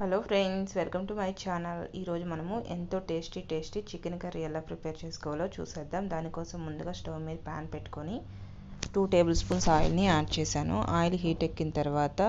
hello friends welcome to my channel ఈరోజు మనము ఎంతో టేస్టీ టేస్టీ చికెన్ కర్రీ ఎలా ప్రిపేర్ చేసుకోవాలో చూసేద్దాం దానికోసం ముందుగా స్టవ్ మీద ప్యాన్ పెట్టుకొని టూ టేబుల్ స్పూన్స్ ఆయిల్ని యాడ్ చేశాను ఆయిల్ హీట్ ఎక్కిన తర్వాత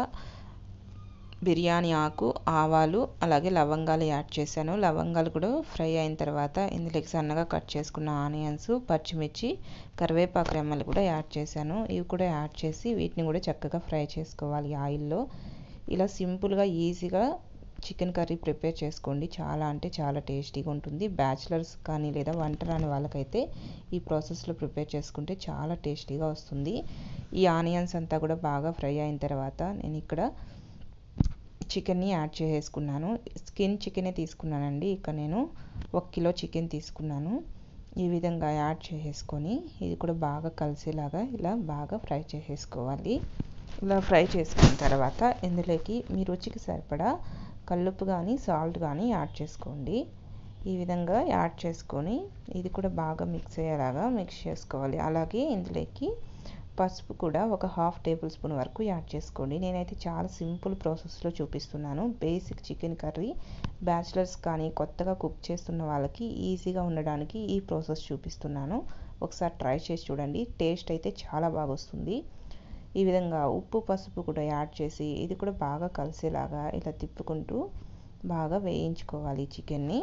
బిర్యానీ ఆకు ఆవాలు అలాగే లవంగాలు యాడ్ చేశాను లవంగాలు కూడా ఫ్రై అయిన తర్వాత ఇందులోకి సన్నగా కట్ చేసుకున్న ఆనియన్స్ పచ్చిమిర్చి కరివేపాకు రెమ్మలు కూడా యాడ్ చేశాను ఇవి కూడా యాడ్ చేసి వీటిని కూడా చక్కగా ఫ్రై చేసుకోవాలి ఆయిల్లో ఇలా సింపుల్గా ఈజీగా చికెన్ కర్రీ ప్రిపేర్ చేసుకోండి చాలా అంటే చాలా టేస్టీగా ఉంటుంది బ్యాచిలర్స్ కానీ లేదా వంట రాని వాళ్ళకైతే ఈ ప్రాసెస్లో ప్రిపేర్ చేసుకుంటే చాలా టేస్టీగా వస్తుంది ఈ ఆనియన్స్ అంతా కూడా బాగా ఫ్రై అయిన తర్వాత నేను ఇక్కడ చికెన్ని యాడ్ చేసుకున్నాను స్కిన్ చికెనే తీసుకున్నానండి ఇక్కడ నేను ఒక కిలో చికెన్ తీసుకున్నాను ఈ విధంగా యాడ్ చేసేసుకొని ఇది కూడా బాగా కలిసేలాగా ఇలా బాగా ఫ్రై చేసేసుకోవాలి ఇలా ఫ్రై చేసుకున్న తర్వాత ఇందులోకి మీ రుచికి సరిపడా కల్లుప్పు కానీ సాల్ట్ కానీ యాడ్ చేసుకోండి ఈ విధంగా యాడ్ చేసుకొని ఇది కూడా బాగా మిక్స్ అయ్యేలాగా మిక్స్ చేసుకోవాలి అలాగే ఇందులోకి పసుపు కూడా ఒక హాఫ్ టేబుల్ స్పూన్ వరకు యాడ్ చేసుకోండి నేనైతే చాలా సింపుల్ ప్రాసెస్లో చూపిస్తున్నాను బేసిక్ చికెన్ కర్రీ బ్యాచిలర్స్ కానీ కొత్తగా కుక్ చేస్తున్న వాళ్ళకి ఈజీగా ఉండడానికి ఈ ప్రాసెస్ చూపిస్తున్నాను ఒకసారి ట్రై చేసి చూడండి టేస్ట్ అయితే చాలా బాగా వస్తుంది ఈ విధంగా ఉప్పు పసుపు కూడా యాడ్ చేసి ఇది కూడా బాగా కలిసేలాగా ఇలా తిప్పుకుంటూ బాగా వేయించుకోవాలి చికెన్ని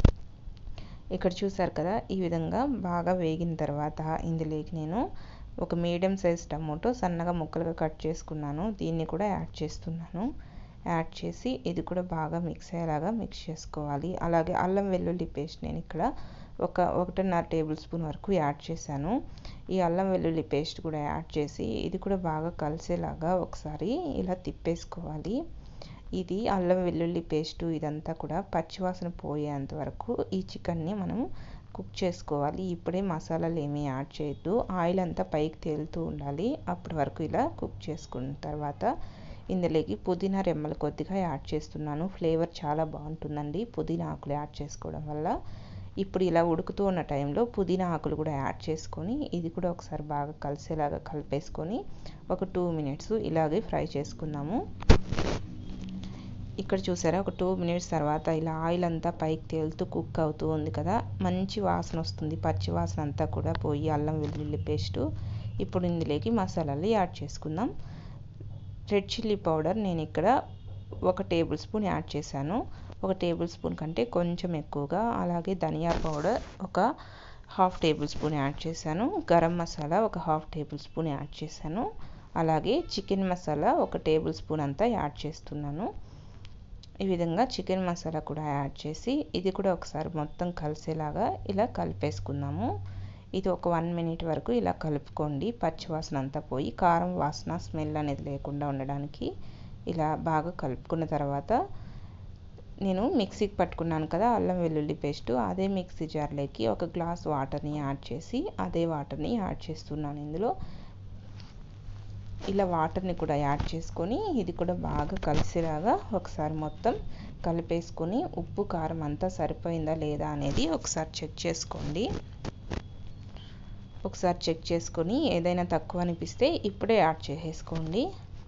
ఇక్కడ చూసారు కదా ఈ విధంగా బాగా వేగిన తర్వాత ఇందులోకి నేను ఒక మీడియం సైజ్ టమోటో సన్నగా ముక్కలుగా కట్ చేసుకున్నాను దీన్ని కూడా యాడ్ చేస్తున్నాను యాడ్ చేసి ఇది కూడా బాగా మిక్స్ అయ్యేలాగా మిక్స్ చేసుకోవాలి అలాగే అల్లం వెల్లుల్లి పేస్ట్ నేను ఇక్కడ ఒక ఒకటిన్నర టేబుల్ స్పూన్ వరకు యాడ్ చేశాను ఈ అల్లం వెల్లుల్లి పేస్ట్ కూడా యాడ్ చేసి ఇది కూడా బాగా కలిసేలాగా ఒకసారి ఇలా తిప్పేసుకోవాలి ఇది అల్లం వెల్లుల్లి పేస్ట్ ఇదంతా కూడా పచ్చివాసన పోయేంత వరకు ఈ చికెన్ని మనం కుక్ చేసుకోవాలి ఇప్పుడే మసాలాలు ఏమీ యాడ్ చేయొద్దు ఆయిల్ అంతా పైకి తేలుతూ ఉండాలి అప్పటి వరకు ఇలా కుక్ చేసుకున్న తర్వాత ఇందులోకి పుదీనా రెమ్మలు కొద్దిగా యాడ్ చేస్తున్నాను ఫ్లేవర్ చాలా బాగుంటుందండి పుదీనా ఆకులు యాడ్ చేసుకోవడం వల్ల ఇప్పుడు ఇలా ఉడుకుతూ ఉన్న టైంలో పుదీనా ఆకులు కూడా యాడ్ చేసుకొని ఇది కూడా ఒకసారి బాగా కలిసేలాగా కలిపేసుకొని ఒక టూ మినిట్స్ ఇలాగే ఫ్రై చేసుకుందాము ఇక్కడ చూసారా ఒక టూ మినిట్స్ తర్వాత ఇలా ఆయిల్ అంతా పైకి తేలుతూ కుక్ అవుతూ ఉంది కదా మంచి వాసన వస్తుంది పచ్చి వాసన అంతా కూడా పోయి అల్లం వెల్లుల్లి పేస్టు ఇప్పుడు ఇందులోకి మసాలాలు యాడ్ చేసుకుందాం రెడ్ చిల్లీ పౌడర్ నేను ఇక్కడ ఒక టేబుల్ స్పూన్ యాడ్ చేశాను ఒక టేబుల్ స్పూన్ కంటే కొంచెం ఎక్కువగా అలాగే ధనియా పౌడర్ ఒక హాఫ్ టేబుల్ స్పూన్ యాడ్ చేశాను గరం మసాలా ఒక హాఫ్ టేబుల్ స్పూన్ యాడ్ చేశాను అలాగే చికెన్ మసాలా ఒక టేబుల్ స్పూన్ అంతా యాడ్ చేస్తున్నాను ఈ విధంగా చికెన్ మసాలా కూడా యాడ్ చేసి ఇది కూడా ఒకసారి మొత్తం కలిసేలాగా ఇలా కలిపేసుకుందాము ఇది ఒక వన్ మినిట్ వరకు ఇలా కలుపుకోండి పచ్చి వాసన అంతా పోయి కారం వాసన స్మెల్ అనేది లేకుండా ఉండడానికి ఇలా బాగా కలుపుకున్న తర్వాత నేను మిక్సీకి పట్టుకున్నాను కదా అల్లం వెల్లుల్లి పేస్ట్ అదే మిక్సీ జార్లోకి ఒక గ్లాస్ వాటర్ని యాడ్ చేసి అదే వాటర్ని యాడ్ చేస్తున్నాను ఇందులో ఇలా వాటర్ని కూడా యాడ్ చేసుకొని ఇది కూడా బాగా కలిసేలాగా ఒకసారి మొత్తం కలిపేసుకొని ఉప్పు కారం అంతా సరిపోయిందా లేదా అనేది ఒకసారి చెక్ చేసుకోండి ఒకసారి చెక్ చేసుకొని ఏదైనా తక్కువ అనిపిస్తే ఇప్పుడే యాడ్ చేసేసుకోండి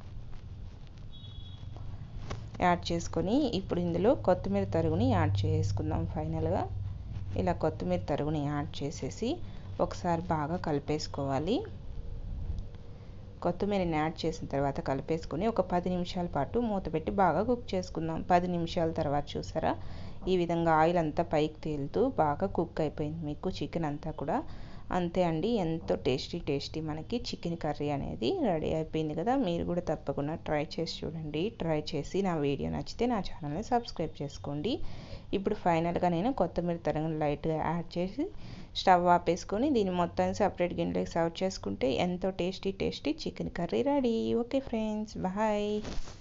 యాడ్ చేసుకొని ఇప్పుడు ఇందులో కొత్తిమీర తరుగుని యాడ్ చేసుకుందాం ఫైనల్గా ఇలా కొత్తిమీర తరుగుని యాడ్ చేసేసి ఒకసారి బాగా కలిపేసుకోవాలి కొత్తిమీరని యాడ్ చేసిన తర్వాత కలిపేసుకొని ఒక పది నిమిషాల పాటు మూత పెట్టి బాగా కుక్ చేసుకుందాం పది నిమిషాల తర్వాత చూసారా ఈ విధంగా ఆయిల్ అంతా పైకి తేలుతూ బాగా కుక్ అయిపోయింది మీకు చికెన్ అంతా కూడా అంతే అండి ఎంతో టేస్టీ టేస్టీ మనకి చికెన్ కర్రీ అనేది రెడీ అయిపోయింది కదా మీరు కూడా తప్పకుండా ట్రై చేసి చూడండి ట్రై చేసి నా వీడియో నచ్చితే నా ఛానల్ని సబ్స్క్రైబ్ చేసుకోండి ఇప్పుడు ఫైనల్గా నేను కొత్తిమీర తరగని లైట్గా యాడ్ చేసి స్టవ్ ఆపేసుకొని దీన్ని మొత్తాన్ని సపరేట్ గిన్నెలోకి సర్వ్ చేసుకుంటే ఎంతో tasty tasty chicken curry ready okay friends bye